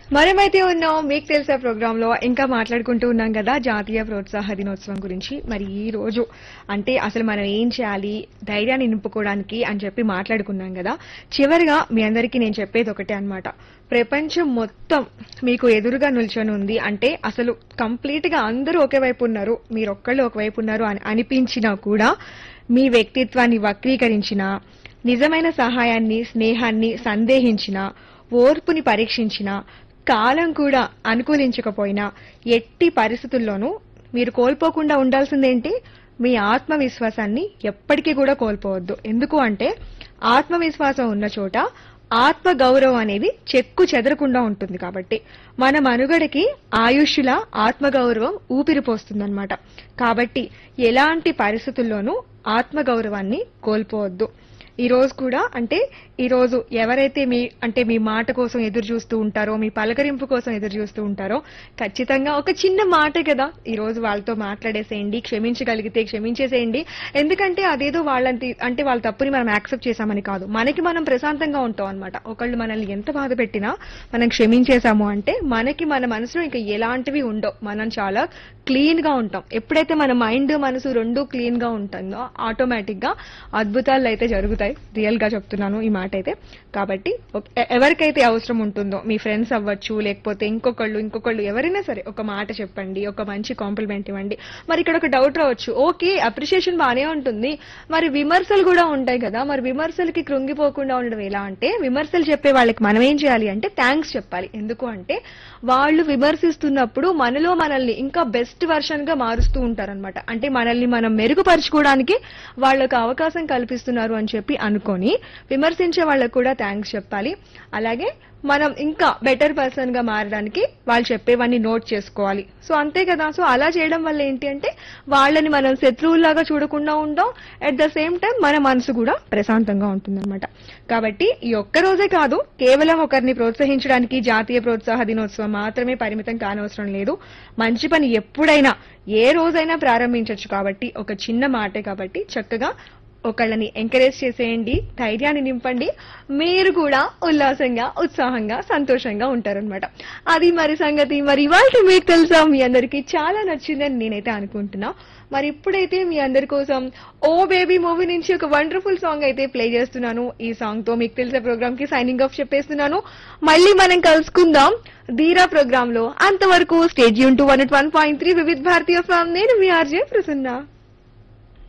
మనమైతే ఉన్నాం మీకు తెలిసే ప్రోగ్రామ్ లో ఇంకా మాట్లాడుకుంటూ ఉన్నాం కదా జాతీయ ప్రోత్సాహ దినోత్సవం గురించి మరి ఈ రోజు అంటే అసలు మనం ఏం చేయాలి ధైర్యాన్ని నింపుకోవడానికి అని చెప్పి మాట్లాడుకున్నాం కదా చివరిగా మీ అందరికీ నేను చెప్పేది ఒకటే అన్నమాట ప్రపంచం మొత్తం మీకు ఎదురుగా నిల్చొని ఉంది అంటే అసలు కంప్లీట్ గా అందరూ ఒకే వైపు ఉన్నారు మీరు ఒక్కళ్ళు ఒకవైపు ఉన్నారు అని అనిపించినా కూడా మీ వ్యక్తిత్వాన్ని వక్రీకరించిన నిజమైన సహాయాన్ని స్నేహాన్ని సందేహించిన ఓర్పుని పరీక్షించిన కాలం కూడా అనుకూలించకపోయినా ఎట్టి పరిస్థితుల్లోనూ మీరు కోల్పోకుండా ఉండాల్సిందేంటి మీ ఆత్మవిశ్వాసాన్ని ఎప్పటికీ కూడా కోల్పోవద్దు ఎందుకు అంటే ఆత్మవిశ్వాసం ఉన్న చోట ఆత్మ గౌరవం అనేది చెక్కు చెదరకుండా ఉంటుంది కాబట్టి మన మనుగడకి ఆయుష్యుల ఆత్మగౌరవం ఊపిరిపోస్తుందన్నమాట కాబట్టి ఎలాంటి పరిస్థితుల్లోనూ ఆత్మగౌరవాన్ని కోల్పోవద్దు ఈ రోజు కూడా అంటే ఈ రోజు ఎవరైతే మీ అంటే మీ మాట కోసం ఎదురు చూస్తూ ఉంటారో మీ పలకరింపు కోసం ఎదురు చూస్తూ ఉంటారో ఖచ్చితంగా ఒక చిన్న మాటే కదా ఈ రోజు వాళ్ళతో మాట్లాడేసేయండి క్షమించగలిగితే క్షమించేసేయండి ఎందుకంటే అదేదో వాళ్ళని అంటే వాళ్ళ తప్పుని మనం యాక్సెప్ట్ చేశామని కాదు మనకి మనం ప్రశాంతంగా ఉంటాం అనమాట ఒకళ్ళు మనల్ని ఎంత బాధ పెట్టినా మనం క్షమించేశాము అంటే మనకి మన మనసులో ఇంకా ఎలాంటివి ఉండవు మనం చాలా క్లీన్ గా ఉంటాం ఎప్పుడైతే మన మైండ్ మనసు రెండు క్లీన్ గా ఉంటుందో ఆటోమేటిక్ గా అద్భుతాలు అయితే జరుగుతాయి రియల్ గా చెప్తున్నాను ఈ మాట అయితే కాబట్టి ఒక- ఎ- ఎవరికైతే అవసరం ఉంటుందో మీ ఫ్రెండ్స్ అవ్వచ్చు లేకపోతే ఇంకొకళ్ళు ఇంకొకళ్ళు ఎవరైనా సరే ఒక మాట చెప్పండి ఒక మంచి కాంప్లిమెంట్ ఇవ్వండి మరి ఇక్కడ ఒక డౌట్ రావచ్చు ఓకే అప్రిషియేషన్ బానే ఉంటుంది మరి విమర్శలు కూడా ఉంటాయి కదా మరి విమర్శలకి కృంగిపోకుండా ఉండడం ఎలా అంటే విమర్శలు చెప్పే వాళ్ళకి మనం ఏం చేయాలి అంటే థ్యాంక్స్ చెప్పాలి ఎందుకు అంటే వాళ్ళు విమర్శిస్తున్నప్పుడు మనలో మనల్ని ఇంకా బెస్ట్ వర్షన్ గా మారుస్తూ ఉంటారన్నమాట అంటే మనల్ని మనం మెరుగుపరచుకోవడానికి వాళ్ళకు అవకాశం కల్పిస్తున్నారు అని చెప్పి అనుకొని విమర్శించే వాళ్ళకు కూడా థ్యాంక్స్ చెప్పాలి అలాగే మనం ఇంకా బెటర్ పర్సన్ గా మారడానికి వాళ్ళు చెప్పేవన్నీ నోట్ చేసుకోవాలి సో అంతే కదా సో అలా చేయడం వల్ల ఏంటి అంటే వాళ్ళని మనం శత్రువుల్లాగా చూడకుండా ఉంటాం అట్ ద సేమ్ టైం మన మనసు కూడా ప్రశాంతంగా ఉంటుందన్నమాట కాబట్టి ఈ ఒక్క రోజే కాదు కేవలం ఒకరిని ప్రోత్సహించడానికి జాతీయ ప్రోత్సాహ దినోత్సవం మాత్రమే పరిమితం కానవసరం లేదు మంచి పని ఎప్పుడైనా ఏ రోజైనా ప్రారంభించవచ్చు కాబట్టి ఒక చిన్న మాటే కాబట్టి చక్కగా ఒకళ్ళని ఎంకరేజ్ చేసేయండి ధైర్యాన్ని నింపండి మీరు కూడా ఉల్లాసంగా ఉత్సాహంగా సంతోషంగా ఉంటారనమాట అది మరి సంగతి మరి ఇవాళ మీకు తెలుసా మీ అందరికి చాలా నచ్చిందని నేనైతే అనుకుంటున్నా మరి ఇప్పుడైతే మీ అందరి కోసం ఓ బేబీ మూవీ నుంచి ఒక వండర్ఫుల్ సాంగ్ అయితే ప్లే చేస్తున్నాను ఈ సాంగ్ తో మీకు తెలిసే ప్రోగ్రామ్ కి సైనింగ్ ఆఫ్ చెప్పేస్తున్నాను మళ్ళీ మనం కలుసుకుందాం ధీరా ప్రోగ్రామ్ లో అంతవరకు స్టేజ్ యూన్ to one one point three Vividh Bharati FM నేను మీ ఆర్జే ప్రసన్న